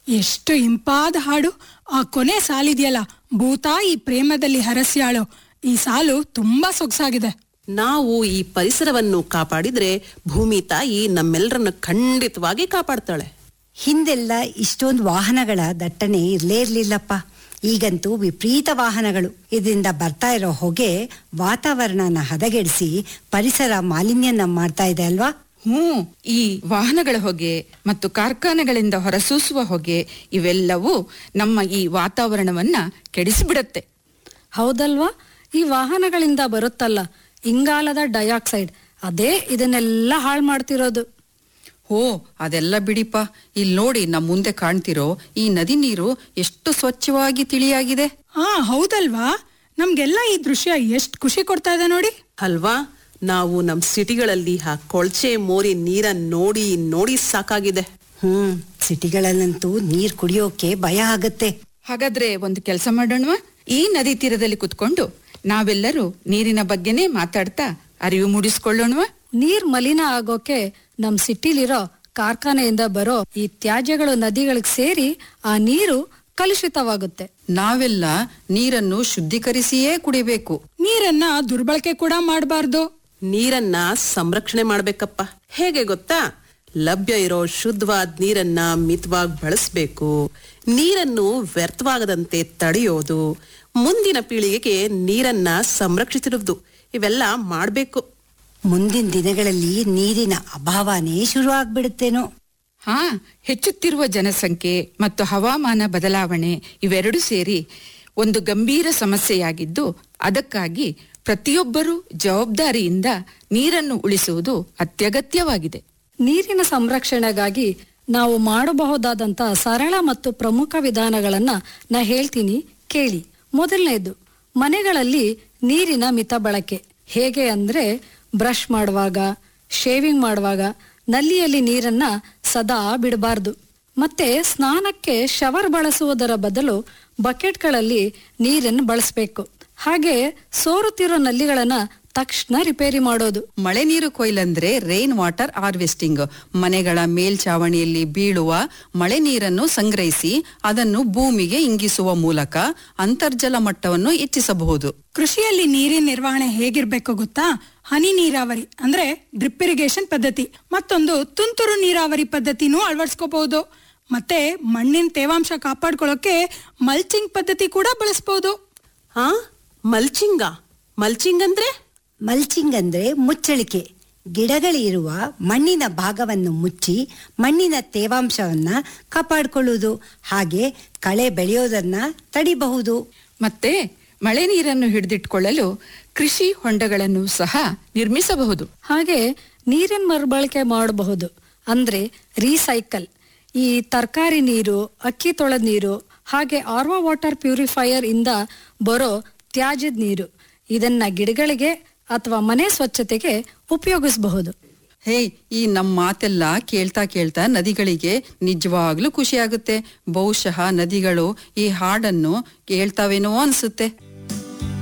ಎಷ್ಟು ಇಂಪಾದ ಹಾಡು ಆ ಕೊನೆ ಸಾಲಿದೆಯಲ್ಲ ಭೂತಾಯಿ ಪ್ರೇಮದಲ್ಲಿ ಹರಸ್ಯಾಳು ಈ ಸಾಲು ತುಂಬಾ ಸೊಗಸಾಗಿದೆ ನಾವು ಈ ಪರಿಸರವನ್ನು ಕಾಪಾಡಿದ್ರೆ ಭೂಮಿ ತಾಯಿ ನಮ್ಮೆಲ್ಲರನ್ನು ಖಂಡಿತವಾಗಿ ಕಾಪಾಡ್ತಾಳೆ ಹಿಂದೆಲ್ಲ ಇಷ್ಟೊಂದು ವಾಹನಗಳ ದಟ್ಟಣೆ ಇರ್ಲೇ ಇರ್ಲಿಲ್ಲಪ್ಪ ಈಗಂತೂ ವಿಪರೀತ ವಾಹನಗಳು ಇದರಿಂದ ಬರ್ತಾ ಇರೋ ಹೊಗೆ ವಾತಾವರಣನ ಹದಗೆಡಿಸಿ ಪರಿಸರ ಮಾಲಿನ್ಯನ ಮಾಡ್ತಾ ಇದೆ ಅಲ್ವಾ ಹ್ಞೂ ಈ ವಾಹನಗಳ ಹೊಗೆ ಮತ್ತು ಕಾರ್ಖಾನೆಗಳಿಂದ ಹೊರಸೂಸುವ ಹೊಗೆ ಇವೆಲ್ಲವೂ ನಮ್ಮ ಈ ವಾತಾವರಣವನ್ನ ಕೆಡಿಸಿಬಿಡತ್ತೆ ಹೌದಲ್ವಾ ಈ ವಾಹನಗಳಿಂದ ಬರುತ್ತಲ್ಲ ಇಂಗಾಲದ ಡೈಆಕ್ಸೈಡ್ ಅದೇ ಇದನ್ನೆಲ್ಲ ಹಾಳು ಮಾಡ್ತಿರೋದು ಓ ಅದೆಲ್ಲ ಬಿಡಿಪ ಇಲ್ಲಿ ನೋಡಿ ನಮ್ ಮುಂದೆ ಕಾಣ್ತಿರೋ ಈ ನದಿ ನೀರು ಎಷ್ಟು ಸ್ವಚ್ಛವಾಗಿ ತಿಳಿಯಾಗಿದೆ ಹಾ ಹೌದಲ್ವಾ ನಮ್ಗೆಲ್ಲ ಈ ದೃಶ್ಯ ಎಷ್ಟ್ ಖುಷಿ ಕೊಡ್ತಾ ಇದೆ ನೋಡಿ ಅಲ್ವಾ ನಾವು ನಮ್ ಸಿಟಿಗಳಲ್ಲಿ ಆ ಕೊಳ್ಚೆ ಮೋರಿ ನೀರನ್ ನೋಡಿ ನೋಡಿ ಸಾಕಾಗಿದೆ ಹ್ಮ್ ಸಿಟಿಗಳಲ್ಲಂತೂ ನೀರ್ ಕುಡಿಯೋಕೆ ಭಯ ಆಗತ್ತೆ ಹಾಗಾದ್ರೆ ಒಂದು ಕೆಲಸ ಮಾಡೋಣವಾ ಈ ನದಿ ತೀರದಲ್ಲಿ ಕುತ್ಕೊಂಡು ನಾವೆಲ್ಲರೂ ನೀರಿನ ಬಗ್ಗೆನೇ ಮಾತಾಡ್ತಾ ಅರಿವು ಮೂಡಿಸ್ಕೊಳ್ಳೋಣವಾ ನೀರ್ ಮಲಿನ ಆಗೋಕೆ ನಮ್ ಸಿಟಿಲಿರೋ ಕಾರ್ಖಾನೆಯಿಂದ ಬರೋ ಈ ತ್ಯಾಜ್ಯಗಳು ನದಿಗಳಿಗೆ ಸೇರಿ ಆ ನೀರು ಕಲುಷಿತವಾಗುತ್ತೆ ನಾವೆಲ್ಲ ನೀರನ್ನು ಶುದ್ಧೀಕರಿಸಿಯೇ ಕುಡಿಬೇಕು ನೀರನ್ನ ದುರ್ಬಳಕೆ ಕೂಡ ಮಾಡಬಾರ್ದು ನೀರನ್ನ ಸಂರಕ್ಷಣೆ ಮಾಡ್ಬೇಕಪ್ಪ ಹೇಗೆ ಗೊತ್ತಾ ಲಭ್ಯ ಇರೋ ಶುದ್ಧವಾದ ನೀರನ್ನ ಮಿತವಾಗಿ ಬಳಸ್ಬೇಕು ನೀರನ್ನು ವ್ಯರ್ಥವಾಗದಂತೆ ತಡೆಯೋದು ಮುಂದಿನ ಪೀಳಿಗೆಗೆ ನೀರನ್ನ ಸಂರಕ್ಷಿಸಿರುವುದು ಇವೆಲ್ಲ ಮಾಡ್ಬೇಕು ಮುಂದಿನ ದಿನಗಳಲ್ಲಿ ನೀರಿನ ಅಭಾವನೇ ಶುರು ಆಗ್ಬಿಡುತ್ತೇನೋ ಹಾ ಹೆಚ್ಚುತ್ತಿರುವ ಜನಸಂಖ್ಯೆ ಮತ್ತು ಹವಾಮಾನ ಬದಲಾವಣೆ ಇವೆರಡು ಸೇರಿ ಒಂದು ಗಂಭೀರ ಸಮಸ್ಯೆಯಾಗಿದ್ದು ಅದಕ್ಕಾಗಿ ಪ್ರತಿಯೊಬ್ಬರೂ ಜವಾಬ್ದಾರಿಯಿಂದ ನೀರನ್ನು ಉಳಿಸುವುದು ಅತ್ಯಗತ್ಯವಾಗಿದೆ ನೀರಿನ ಸಂರಕ್ಷಣೆಗಾಗಿ ನಾವು ಮಾಡಬಹುದಾದಂತ ಸರಳ ಮತ್ತು ಪ್ರಮುಖ ವಿಧಾನಗಳನ್ನ ನಾ ಹೇಳ್ತೀನಿ ಕೇಳಿ ಮೊದಲನೇದು ಮನೆಗಳಲ್ಲಿ ನೀರಿನ ಮಿತ ಬಳಕೆ ಹೇಗೆ ಅಂದ್ರೆ ಬ್ರಷ್ ಮಾಡುವಾಗ ಶೇವಿಂಗ್ ಮಾಡುವಾಗ ನಲ್ಲಿಯಲ್ಲಿ ನೀರನ್ನ ಸದಾ ಬಿಡಬಾರ್ದು ಮತ್ತೆ ಸ್ನಾನಕ್ಕೆ ಶವರ್ ಬಳಸುವುದರ ಬದಲು ಬಕೆಟ್ಗಳಲ್ಲಿ ನೀರನ್ನು ಬಳಸಬೇಕು ಹಾಗೆ ಸೋರುತ್ತಿರೋ ನಲ್ಲಿಗಳನ್ನ ತಕ್ಷಣ ರಿಪೇರಿ ಮಾಡೋದು ಮಳೆ ನೀರು ಕೊಯ್ಲಂದ್ರೆ ರೈನ್ ವಾಟರ್ ಹಾರ್ವೆಸ್ಟಿಂಗ್ ಮನೆಗಳ ಮೇಲ್ಛಾವಣಿಯಲ್ಲಿ ಬೀಳುವ ಮಳೆ ನೀರನ್ನು ಸಂಗ್ರಹಿಸಿ ಅದನ್ನು ಭೂಮಿಗೆ ಇಂಗಿಸುವ ಮೂಲಕ ಅಂತರ್ಜಲ ಮಟ್ಟವನ್ನು ಹೆಚ್ಚಿಸಬಹುದು ಕೃಷಿಯಲ್ಲಿ ನೀರಿನ ನಿರ್ವಹಣೆ ಹೇಗಿರ್ಬೇಕು ಗೊತ್ತಾ ಹನಿ ನೀರಾವರಿ ಅಂದ್ರೆ ಡ್ರಿಪ್ ಇರಿಗೇಷನ್ ಪದ್ಧತಿ ಮತ್ತೊಂದು ತುಂತುರು ನೀರಾವರಿ ಪದ್ಧತಿನೂ ಅಳವಡಿಸ್ಕೋಬಹುದು ಮತ್ತೆ ಮಣ್ಣಿನ ತೇವಾಂಶ ಕಾಪಾಡ್ಕೊಳ್ಳೋಕೆ ಮಲ್ಚಿಂಗ್ ಪದ್ಧತಿ ಕೂಡ ಬಳಸಬಹುದು ಹಾ ಮಲ್ಚಿಂಗ ಮಲ್ಚಿಂಗ್ ಅಂದ್ರೆ ಮಲ್ಚಿಂಗ್ ಅಂದ್ರೆ ಮುಚ್ಚಳಿಕೆ ಗಿಡಗಳಿರುವ ಮಣ್ಣಿನ ಭಾಗವನ್ನು ಮುಚ್ಚಿ ಮಣ್ಣಿನ ತೇವಾಂಶವನ್ನ ಕಾಪಾಡಿಕೊಳ್ಳುವುದು ಹಾಗೆ ಕಳೆ ಬೆಳೆಯೋದನ್ನ ತಡಿಬಹುದು ಮತ್ತೆ ಮಳೆ ನೀರನ್ನು ಹಿಡಿದಿಟ್ಕೊಳ್ಳಲು ಕೃಷಿ ಹೊಂಡಗಳನ್ನು ಸಹ ನಿರ್ಮಿಸಬಹುದು ಹಾಗೆ ನೀರಿನ ಮರುಬಳಕೆ ಮಾಡಬಹುದು ಅಂದ್ರೆ ರೀಸೈಕಲ್ ಈ ತರಕಾರಿ ನೀರು ಅಕ್ಕಿ ತೊಳೆದ ನೀರು ಹಾಗೆ ಆರ್ವಾ ವಾಟರ್ ಪ್ಯೂರಿಫೈಯರ್ ಇಂದ ಬರೋ ತ್ಯಾಜ್ಯದ ನೀರು ಇದನ್ನ ಗಿಡಗಳಿಗೆ ಅಥವಾ ಮನೆ ಸ್ವಚ್ಛತೆಗೆ ಉಪಯೋಗಿಸಬಹುದು ಹೇ ಈ ನಮ್ಮ ಮಾತೆಲ್ಲ ಕೇಳ್ತಾ ಕೇಳ್ತಾ ನದಿಗಳಿಗೆ ನಿಜವಾಗ್ಲೂ ಖುಷಿ ಆಗುತ್ತೆ ಬಹುಶಃ ನದಿಗಳು ಈ ಹಾಡನ್ನು ಕೇಳ್ತಾವೇನೋ ಅನ್ಸುತ್ತೆ